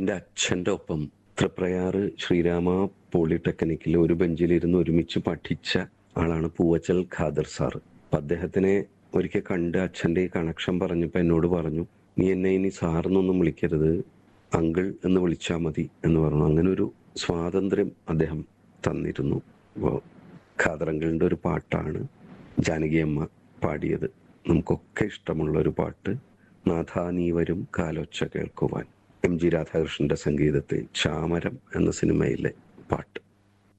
എൻ്റെ അച്ഛൻ്റെ ഒപ്പം തൃപ്രയാറ് ശ്രീരാമ പോളിടെക്നിക്കിൽ ഒരു ബെഞ്ചിലിരുന്ന് ഒരുമിച്ച് പഠിച്ച ആളാണ് പൂവച്ചൽ ഖാദർ സാർ അപ്പം അദ്ദേഹത്തിനെ ഒരിക്കൽ കണ്ട് അച്ഛൻ്റെ ഈ കണക്ഷൻ പറഞ്ഞപ്പോൾ എന്നോട് പറഞ്ഞു നീ എന്നെ ഇനി സാറിനൊന്നും വിളിക്കരുത് അങ്കിൾ എന്ന് വിളിച്ചാൽ മതി എന്ന് പറഞ്ഞു അങ്ങനെ ഒരു സ്വാതന്ത്ര്യം അദ്ദേഹം തന്നിരുന്നു അപ്പോൾ ഖാദറങ്കിളിൻ്റെ ഒരു പാട്ടാണ് ജാനകിയമ്മ പാടിയത് നമുക്കൊക്കെ ഇഷ്ടമുള്ള ഒരു പാട്ട് നാഥാ നീ വരും കാലൊച്ച കേൾക്കുവാൻ എം ജി രാധാകൃഷ്ണന്റെ സംഗീതത്തിൽ ചാമരം എന്ന സിനിമയിലെ